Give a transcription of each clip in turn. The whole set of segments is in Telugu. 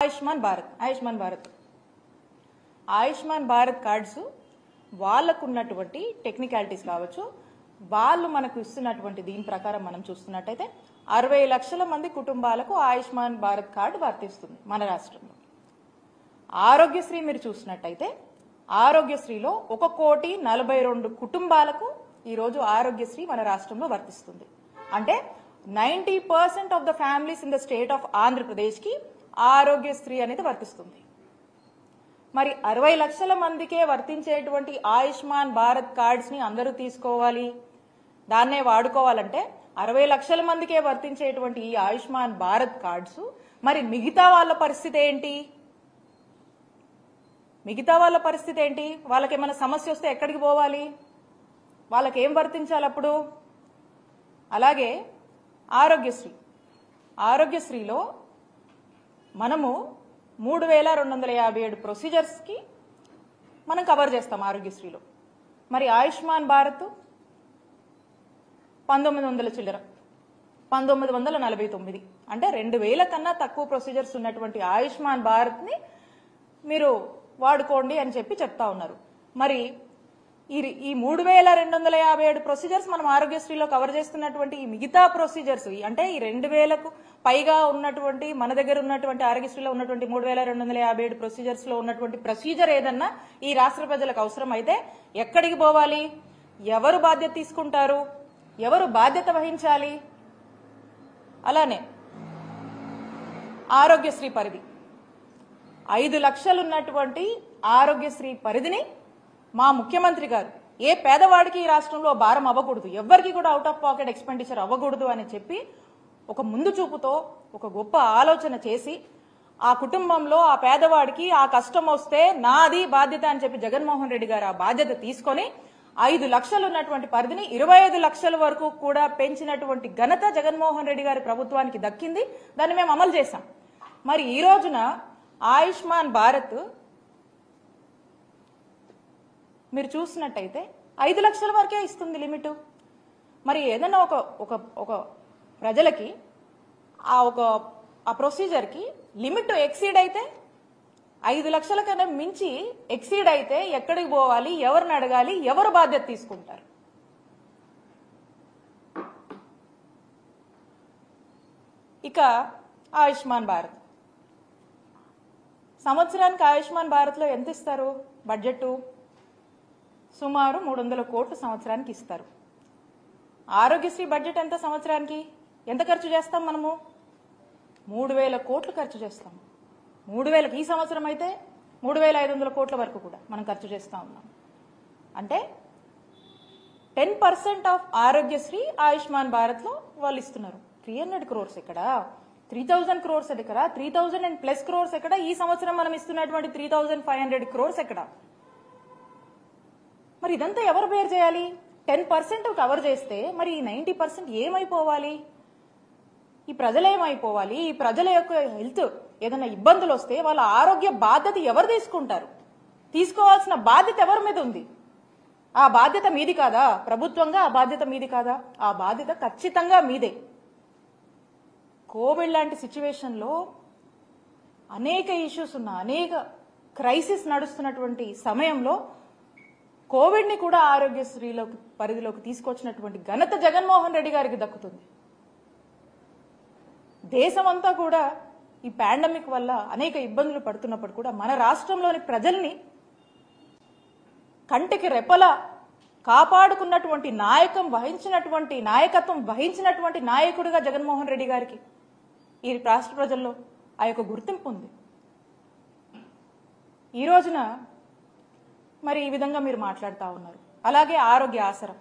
ఆయుష్మాన్ భారత్ ఆయుష్మాన్ భారత్ ఆయుష్మాన్ భారత్ కార్డ్స్ వాళ్ళకు ఉన్నటువంటి టెక్నికాలిటీస్ కావచ్చు వాళ్ళు మనకు ఇస్తున్నటువంటి దీని ప్రకారం మనం చూస్తున్నట్టయితే అరవై లక్షల మంది కుటుంబాలకు ఆయుష్మాన్ భారత్ కార్డు వర్తిస్తుంది మన రాష్ట్రంలో ఆరోగ్యశ్రీ మీరు చూసినట్టయితే ఆరోగ్యశ్రీలో ఒక కోటి నలభై రెండు కుటుంబాలకు ఈరోజు ఆరోగ్యశ్రీ మన రాష్ట్రంలో వర్తిస్తుంది అంటే ninety percent of the families in the state of ఆంధ్రప్రదేశ్కి ఆరోగ్యశ్రీ అనేది వర్తిస్తుంది మరి అరవై లక్షల మందికే వర్తించేటువంటి ఆయుష్మాన్ భారత్ కార్డ్స్ ని అందరూ తీసుకోవాలి దాన్నే వాడుకోవాలంటే అరవై లక్షల మందికే వర్తించేటువంటి ఈ ఆయుష్మాన్ భారత్ కార్డ్స్ మరి మిగతా వాళ్ళ పరిస్థితి ఏంటి మిగతా వాళ్ళ పరిస్థితి ఏంటి వాళ్ళకి ఏమైనా సమస్య వస్తే ఎక్కడికి పోవాలి వాళ్ళకి ఏం వర్తించాలి అప్పుడు అలాగే ఆరోగ్యశ్రీ ఆరోగ్యశ్రీలో మనము మూడు వేల రెండు వందల యాభై ఏడు ప్రొసీజర్స్కి మనం కవర్ చేస్తాం ఆరోగ్యశ్రీలో మరి ఆయుష్మాన్ భారత్ పంతొమ్మిది వందల చిల్లర పంతొమ్మిది వందల నలభై తొమ్మిది అంటే రెండు వేల కన్నా తక్కువ ప్రొసీజర్స్ ఉన్నటువంటి ఆయుష్మాన్ భారత్ని మీరు వాడుకోండి అని చెప్పి చెప్తా ఉన్నారు మరి ఈ ఈ మూడు వేల రెండు వందల యాభై ఏడు ప్రొసీజర్స్ మనం ఆరోగ్యశ్రీలో కవర్ చేస్తున్నటువంటి ఈ మిగతా ప్రొసీజర్స్ అంటే ఈ రెండు వేలకు పైగా ఉన్నటువంటి మన దగ్గర ఉన్నటువంటి ఆరోగ్యశ్రీలో ఉన్నటువంటి మూడు వేల రెండు వందల యాభై ఏడు ప్రొసీజర్స్ లో ఉన్నటువంటి ప్రొసీజర్ ఏదన్నా ఈ రాష్ట్ర ప్రజలకు అవసరం అయితే ఎక్కడికి పోవాలి ఎవరు బాధ్యత తీసుకుంటారు ఎవరు బాధ్యత వహించాలి అలానే ఆరోగ్యశ్రీ పరిధి ఐదు లక్షలు ఉన్నటువంటి ఆరోగ్యశ్రీ పరిధిని మా ముఖ్యమంత్రి గారు ఏ పేదవాడికి ఈ రాష్ట్రంలో భారం అవ్వకూడదు ఎవ్వరికి కూడా అవుట్ ఆఫ్ పాకెట్ ఎక్స్పెండిచర్ అవ్వకూడదు అని చెప్పి ఒక ముందు చూపుతో ఒక గొప్ప ఆలోచన చేసి ఆ కుటుంబంలో ఆ పేదవాడికి ఆ కష్టం వస్తే నాది బాధ్యత అని చెప్పి జగన్మోహన్ రెడ్డి గారు ఆ బాధ్యత తీసుకొని ఐదు లక్షలు ఉన్నటువంటి పరిధిని ఇరవై ఐదు లక్షల వరకు కూడా పెంచినటువంటి ఘనత జగన్మోహన్ రెడ్డి గారి ప్రభుత్వానికి దక్కింది దాన్ని మేము అమలు చేశాం మరి ఈ రోజున ఆయుష్మాన్ భారత్ మీరు చూసినట్టయితే ఐదు లక్షల వరకే ఇస్తుంది లిమిట్ మరి ఏదైనా ఒక ఒక ఒక ప్రజలకి ఆ ఒక ఆ ప్రొసీజర్కి లిమిట్ ఎక్సీడ్ అయితే ఐదు లక్షల కన్నా మించి ఎక్సీడ్ అయితే ఎక్కడికి పోవాలి ఎవరిని అడగాలి ఎవరు బాధ్యత తీసుకుంటారు ఇక ఆయుష్మాన్ భారత్ సంవత్సరానికి ఆయుష్మాన్ భారత్లో ఎంత ఇస్తారు బడ్జెట్ సుమారు మూడు వందల కోట్లు సంవత్సరానికి ఇస్తారు ఆరోగ్యశ్రీ బడ్జెట్ ఎంత సంవత్సరానికి ఎంత ఖర్చు చేస్తాం మనము మూడు వేల కోట్లు ఖర్చు చేస్తాం మూడు వేలకు ఈ సంవత్సరం అయితే మూడు వేల ఐదు వందల కోట్ల వరకు కూడా మనం ఖర్చు చేస్తూ ఉన్నాం అంటే ten percent of Aarogyasri Ayushman భారత్లో వాళ్ళు ఇస్తున్నారు త్రీ హండ్రెడ్ క్రోర్స్ ఎక్కడ త్రీ థౌజండ్ క్రోర్స్ ఎక్కడ three thousand and plus crores ఎక్కడ ఈ సంవత్సరం మనం ఇస్తున్నటువంటి three thousand five hundred crores ఎక్కడ మరి ఇదంతా ఎవరు బేర్ చేయాలి టెన్ పర్సెంట్ కవర్ చేస్తే మరి ఈ నైంటీ పర్సెంట్ ఏమైపోవాలి ఈ ప్రజలు ఏమైపోవాలి ఈ ప్రజల యొక్క హెల్త్ ఏదైనా ఇబ్బందులు వస్తే వాళ్ళ ఆరోగ్య బాధ్యత ఎవరు తీసుకుంటారు తీసుకోవాల్సిన బాధ్యత ఎవరి మీద ఉంది ఆ బాధ్యత మీది కాదా ప్రభుత్వంగా ఆ బాధ్యత మీది కాదా ఆ బాధ్యత ఖచ్చితంగా మీదే కోవిడ్ లాంటి సిచ్యువేషన్లో అనేక ఇష్యూస్ ఉన్న అనేక క్రైసిస్ నడుస్తున్నటువంటి సమయంలో కోవిడ్ని కూడా ఆరోగ్యశ్రీలోకి పరిధిలోకి తీసుకొచ్చినటువంటి ఘనత జగన్మోహన్ రెడ్డి గారికి దక్కుతుంది దేశమంతా కూడా ఈ పాండమిక్ వల్ల అనేక ఇబ్బందులు పడుతున్నప్పుడు కూడా మన రాష్ట్రంలోని ప్రజల్ని కంటికి రెప్పలా కాపాడుకున్నటువంటి నాయకం వహించినటువంటి నాయకత్వం వహించినటువంటి నాయకుడిగా జగన్మోహన్ రెడ్డి గారికి ఈ రాష్ట్ర ప్రజల్లో ఆ యొక్క గుర్తింపు ఉంది ఈ రోజున మరి ఈ విధంగా మీరు మాట్లాడుతూ ఉన్నారు అలాగే ఆరోగ్య ఆసరం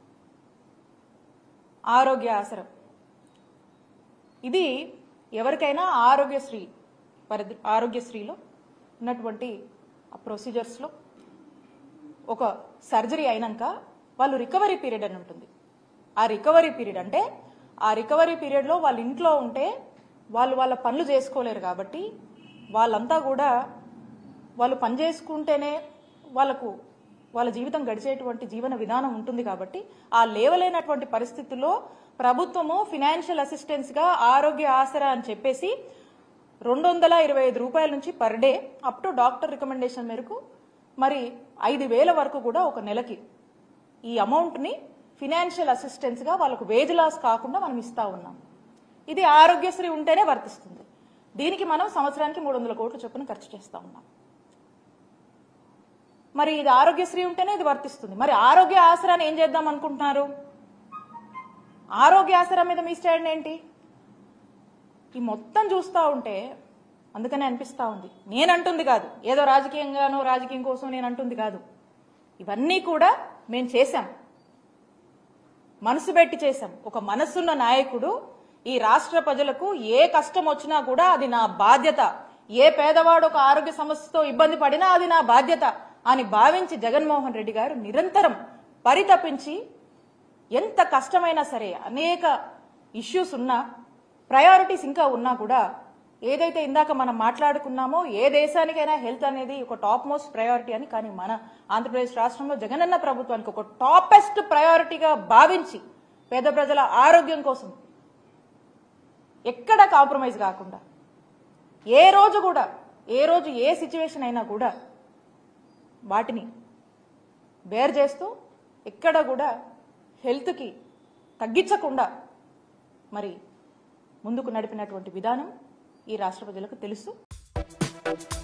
ఆరోగ్య ఆసరం ఇది ఎవరికైనా ఆరోగ్యశ్రీ పరిధి ఆరోగ్యశ్రీలో ఉన్నటువంటి ఆ ప్రొసీజర్స్లో ఒక సర్జరీ అయినాక వాళ్ళు రికవరీ పీరియడ్ అని ఉంటుంది ఆ రికవరీ పీరియడ్ అంటే ఆ రికవరీ పీరియడ్లో వాళ్ళ ఇంట్లో ఉంటే వాళ్ళు వాళ్ళ పనులు చేసుకోలేరు కాబట్టి వాళ్ళంతా కూడా వాళ్ళు పని చేసుకుంటేనే వాళ్ళకు వాళ్ళ జీవితం గడిచేటువంటి జీవన విధానం ఉంటుంది కాబట్టి ఆ లేవలేనటువంటి పరిస్థితుల్లో ప్రభుత్వము ఫినాన్షియల్ అసిస్టెన్స్ గా ఆరోగ్య ఆసరా అని చెప్పేసి రెండు వందల ఇరవై ఐదు రూపాయల నుంచి per day up to doctor recommendation మేరకు మరి ఐదు వేల వరకు కూడా ఒక నెలకి ఈ అమౌంట్ని ఫినాన్షియల్ అసిస్టెన్స్గా వాళ్ళకు వేజ్ లాస్ కాకుండా మనం ఇస్తా ఉన్నాం ఇది ఆరోగ్యశ్రీ ఉంటేనే వర్తిస్తుంది దీనికి మనం సంవత్సరానికి మూడు వందల కోట్ల చొప్పున ఖర్చు చేస్తా ఉన్నాం మరి ఇది ఆరోగ్యశ్రీ ఉంటేనే ఇది వర్తిస్తుంది మరి ఆరోగ్య ఆసరాన్ని ఏం చేద్దాం అనుకుంటున్నారు ఆరోగ్య ఆసరా మీద మీ స్టాండ్ ఏంటి ఈ మొత్తం చూస్తూ ఉంటే అందుకనే అనిపిస్తూ ఉంది నేను అంటుంది కాదు ఏదో రాజకీయంగానో రాజకీయం కోసం నేను అంటుంది కాదు ఇవన్నీ కూడా మేము చేశాం మనసు పెట్టి చేశాం ఒక మనసున్న నాయకుడు ఈ రాష్ట్ర ప్రజలకు ఏ కష్టం వచ్చినా కూడా అది నా బాధ్యత ఏ పేదవాడు ఒక ఆరోగ్య సమస్యతో ఇబ్బంది పడినా అది నా బాధ్యత అని భావించి జగన్మోహన్ రెడ్డి గారు నిరంతరం పరితపించి ఎంత కష్టమైనా సరే అనేక ఇష్యూస్ ఉన్నా ప్రయారిటీస్ ఇంకా ఉన్నా కూడా ఏదైతే ఇందాక మనం మాట్లాడుకున్నామో ఏ దేశానికైనా హెల్త్ అనేది ఒక టాప్ మోస్ట్ ప్రయారిటీ అని కానీ మన ఆంధ్రప్రదేశ్ రాష్ట్రంలో జగనన్న ప్రభుత్వానికి ఒక టాపెస్ట్ ప్రయారిటీగా భావించి పేద ప్రజల ఆరోగ్యం కోసం ఎక్కడ కాంప్రమైజ్ కాకుండా ఏ రోజు కూడా ఏ రోజు ఏ సిచ్యువేషన్ అయినా కూడా వాటిని బేర్ చేస్తూ ఎక్కడ కూడా హెల్త్కి తగ్గించకుండా మరి ముందుకు నడిపినటువంటి విధానం ఈ రాష్ట్ర ప్రజలకు తెలుసు